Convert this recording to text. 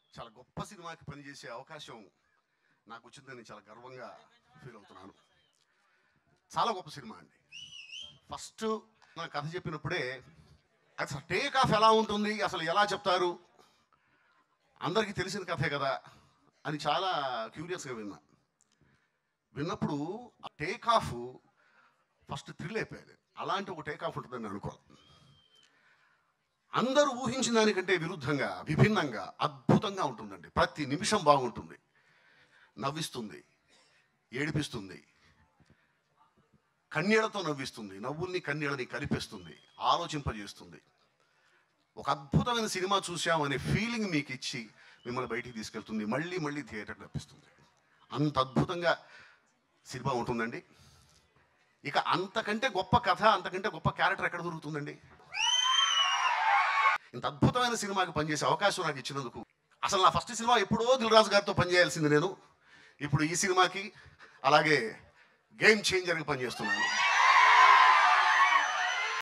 చాలా గొప్ప సినిమాకి పనిచేసే అవకాశం నాకు వచ్చిందని చాలా గర్వంగా ఫీల్ అవుతున్నాను చాలా గొప్ప సినిమా అండి ఫస్ట్ నా కథ చెప్పినప్పుడే అసలు టేక్ ఆఫ్ ఎలా ఉంటుంది అసలు ఎలా చెప్తారు అందరికీ తెలిసిన కథే కదా అని చాలా క్యూరియస్గా విన్నా విన్నప్పుడు ఆ టేక్ ఆఫ్ ఫస్ట్ థ్రిల్ అయిపోయాను అలాంటి ఒక టేక్ ఆఫ్ ఉంటుందని అనుకోవాలి అందరూ ఊహించిన దానికంటే విరుద్ధంగా విభిన్నంగా అద్భుతంగా ఉంటుందండి ప్రతి నిమిషం బాగుంటుంది నవ్విస్తుంది ఏడిపిస్తుంది కన్నీళ్లతో నవ్విస్తుంది నవ్వుల్ని కన్నీళ్ళని కలిపేస్తుంది ఆలోచింపజేస్తుంది ఒక అద్భుతమైన సినిమా చూసామనే ఫీలింగ్ మీకు ఇచ్చి మిమ్మల్ని బయటికి తీసుకెళ్తుంది మళ్ళీ మళ్ళీ థియేటర్ రప్పిస్తుంది అంత అద్భుతంగా సినిమా ఉంటుందండి ఇక అంతకంటే గొప్ప కథ అంతకంటే గొప్ప క్యారెక్టర్ ఎక్కడ దొరుకుతుందండి ఇంత అద్భుతమైన సినిమాకి పనిచేసే అవకాశం నాకు ఇచ్చినందుకు అసలు నా ఫస్ట్ సినిమా ఎప్పుడో దిల్రాజు గారితో పనిచేయాల్సింది నేను ఇప్పుడు ఈ సినిమాకి అలాగే గేమ్ చేంజర్కి పనిచేస్తున్నాను